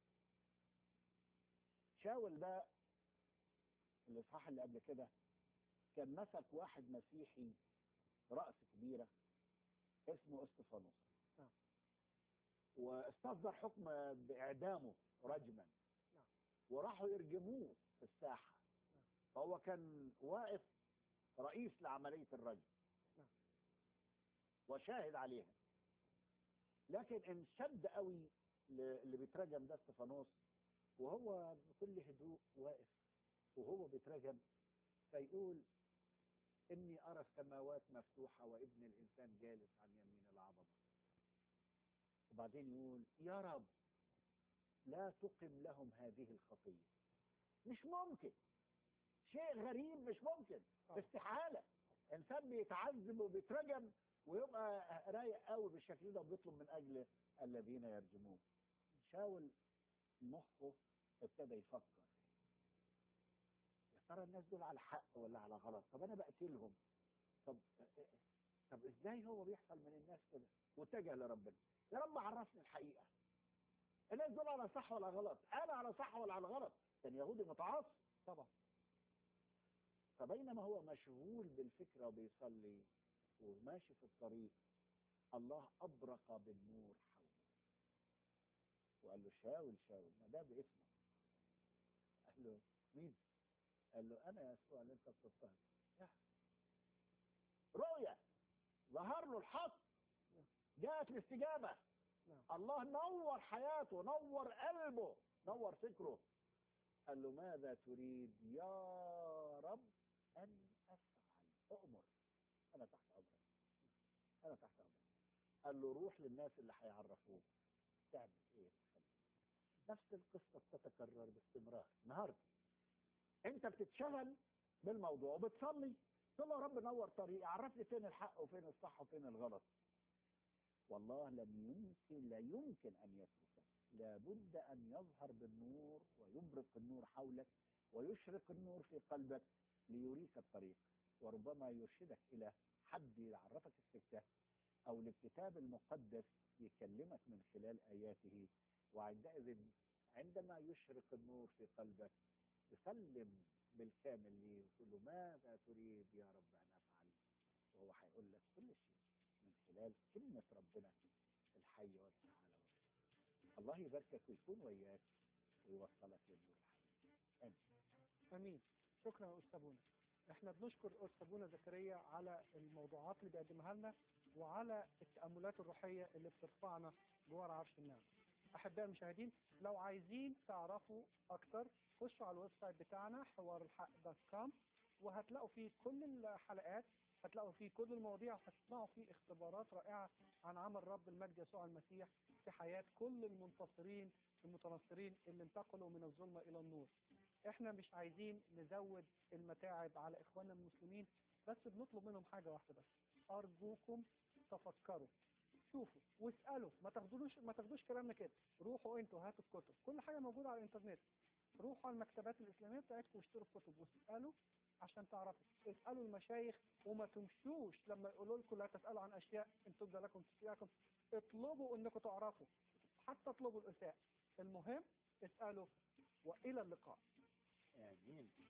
شاول ده الإصحاح اللي قبل كده كان مسك واحد مسيحي رأس كبيرة اسمه استفانوس نعم. واستصدر حكم بإعدامه رجما نعم. وراحوا يرجموه في الساحة فهو كان واقف رئيس لعملية الرجم نعم. وشاهد عليها لكن انشد قوي ل- اللي بيترجم ده استفانوس وهو بكل هدوء واقف وهو بيترجم فيقول إني أرى السماوات مفتوحة وابن الإنسان جالس عن يمين العظمة وبعدين يقول يا رب لا تقم لهم هذه الخطية مش ممكن شيء غريب مش ممكن آه. استحالة إنسان بيتعذب وبيترجم ويبقى رايق قوي بالشكل ده وبيطلب من أجل الذين يرجمون شاول مخه ابتدى يفكر يا ترى الناس دول على حق ولا على غلط طب انا بقتلهم طب طب ازاي هو بيحصل من الناس كده واتجه لربنا يا رب عرفني الحقيقه الناس دول على صح ولا غلط انا على صح ولا على غلط كان يهودي متعصب طبعا فبينما هو مشغول بالفكره وبيصلي وماشي في الطريق الله ابرق بالنور حوله وقال له شاول شاول ما ده باسمه قال له مين قال له انا يسوع اللي انت بتضطهد يا. رؤيا ظهر له الحق جاءت الاستجابه نعم. الله نور حياته نور قلبه نور فكره قال له ماذا تريد يا رب ان افعل اؤمر انا تحت امرك انا تحت امرك قال له روح للناس اللي هيعرفوك تعمل ايه نفس القصه بتتكرر باستمرار النهارده انت بتتشغل بالموضوع وبتصلي تقول له يا رب نور طريقي عرفني فين الحق وفين الصح وفين الغلط والله لم يمكن لا يمكن ان يتركك لابد ان يظهر بالنور ويبرق النور حولك ويشرق النور في قلبك ليريك الطريق وربما يرشدك الى حد يعرفك السكه او للكتاب المقدس يكلمك من خلال اياته وعندئذ عندما يشرق النور في قلبك تسلم بالكامل ليه وتقول له ماذا تريد يا رب ان افعل وهو هيقول لك كل شيء من خلال كلمه ربنا الحيه والفعاله الله يباركك ويكون وياك ويوصلك للنور الحي امين شكرا يا استاذ بونا احنا بنشكر استاذ بونا زكريا على الموضوعات اللي بيقدمها لنا وعلى التاملات الروحيه اللي بترفعنا جوار عرش النعم احبائي المشاهدين لو عايزين تعرفوا اكتر خشوا على الويب سايت بتاعنا حوار الحق دوت كوم وهتلاقوا فيه كل الحلقات هتلاقوا فيه كل المواضيع وهتسمعوا فيه اختبارات رائعه عن عمل رب المجد يسوع المسيح في حياه كل المنتصرين المتنصرين اللي انتقلوا من الظلمه الى النور احنا مش عايزين نزود المتاعب على اخواننا المسلمين بس بنطلب منهم حاجه واحده بس ارجوكم تفكروا شوفوا واسالوا ما تاخدوش ما تاخدوش كلامنا كده روحوا انتوا هاتوا الكتب كل حاجه موجوده على الانترنت روحوا على المكتبات الاسلاميه بتاعتكم واشتروا الكتب واسالوا عشان تعرفوا اسالوا المشايخ وما تمشوش لما يقولوا لكم لا تسالوا عن اشياء ان تبدى لكم تسيئكم اطلبوا انكم تعرفوا حتى اطلبوا الاساءه المهم اسالوا والى اللقاء امين